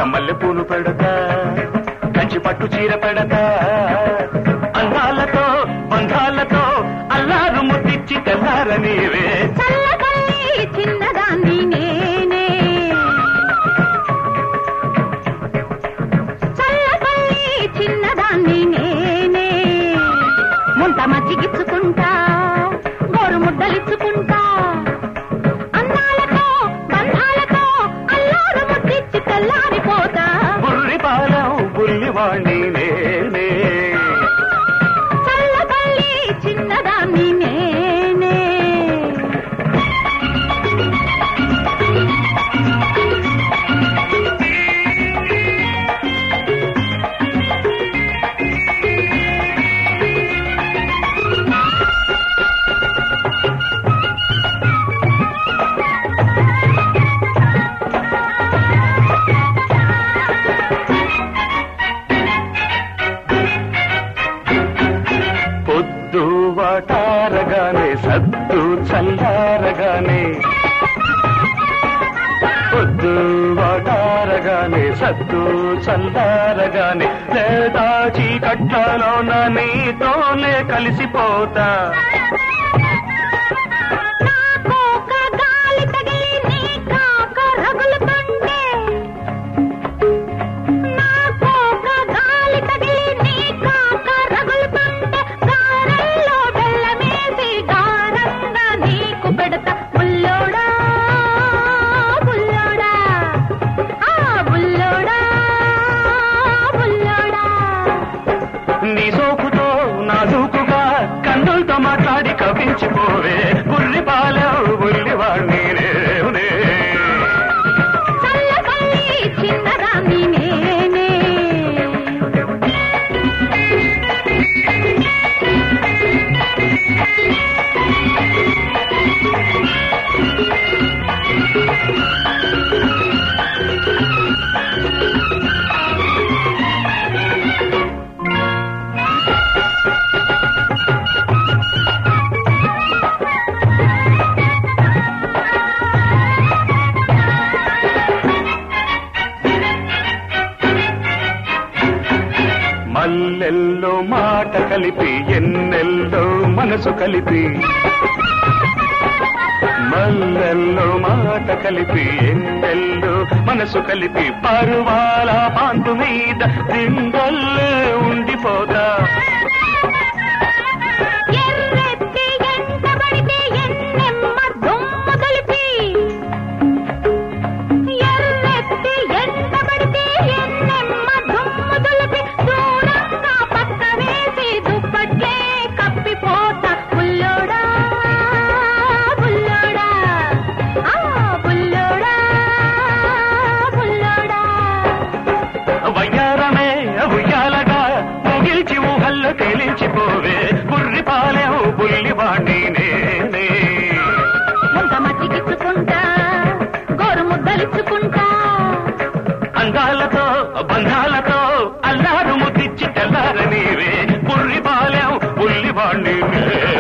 మల్లె పూలు పెడతా కంచి పట్టు చీర పెడతా అందాలతో బంధాలతో అల్లారు ముద్దిచ్చి తెల్లార నీవే చల్లకల్లి చిన్నదాన్ని నేనే చల్లకల్లి చిన్నదాన్ని నేనే ముంత మజ్జిగిచ్చుకుంటా గోరు ముద్దలిచ్చుకుంటా అందాలతో బంధాలతో అల్లారు ముద్దిచ్చి తెల్లారిపోతా బుర్రి పాలం బుల్లివాణ్ణి నేనే చల్లకల్లి చిన్నదాన్ని నేనే పొద్దు వాటారగానే సద్దు చల్లారగానే పొద్దు వాటారగానే సద్దు చల్లారగానే లేదా చీకట్లలోన నీతోనే కలిసిపోతా నాకోక గాలి తగిలి నీ కాక రగులుతుంటే నాకోక గాలి తగిలి నీ కాక రగులుతుంటే గారెల్లో బెల్లమేసి గారంగా నీకు పెడతా బుల్లోడా బుల్లోడా ఆ బుల్లోడా బుల్లోడా నీ సోకుతో నాజూకుగా కన్నులతో మాట్లాడి కవించిపోవే బుల్లి పాలెం బుల్లివాణ్ణి నేనే చల్లకల్లి చిన్నదాన్ని నేనే మల్లెల్లో మాట కలిపి ఎన్నెల్లో మనసు కలిపి మల్లెల్లో మాట కలిపి ఎన్నెల్లో మనసు కలిపి పరువాల పాంతు మీద దిండల్లే ఉండిపోతా ఎర్రెత్తి ఎంటబడితే ఎన్నెమ్మ దుమ్ము కలిపి ఎర్రెత్తి ఎంటబడితే ఎన్నెమ్మ దుమ్ము దులిపి దూరంగా పక్క వేసి దుప్పట్లే కప్పిపోతా బుల్లోడా బుల్లోడా ఆ బుల్లోడా బుల్లోడా వయ్యారమే ఉయ్యాలగా ముగిల్చి ఊహల్లో తేలించిపోవే బుర్రి పాలెం బుల్లివాణ్ణి నేనే ముంత మజ్జిగిచ్చుకుంటా గోరు ముద్దలిచ్చుకుంటా అందాలతో బంధాలతో అల్లారు ముద్దిచ్చి తెల్లార నీవే బుర్రి పాలెం బుల్లివాణ్ణి నేనే